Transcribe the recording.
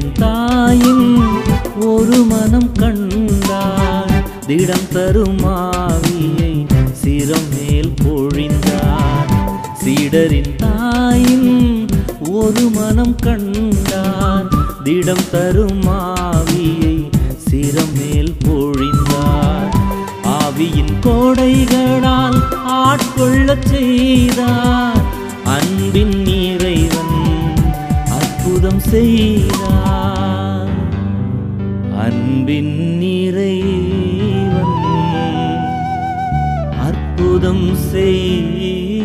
சீடரின் தாயும் ஒரு மனம் கண்டார் திடம் தருமாவியை சிரம் மேல் பொழிந்தார் சீடரின் தாயும் ஒரு மனம் கண்டார் திடம் தருமாவியை சிரம் மேல் பொழிந்தார் ஆவியின் கோடைகளால் ஆட்கொள்ளச் செய்தார் அன்பின் இறைவன் அற்புதம் செய்தார் அன்பின் இறைவன் அற்புதம் செய்தார்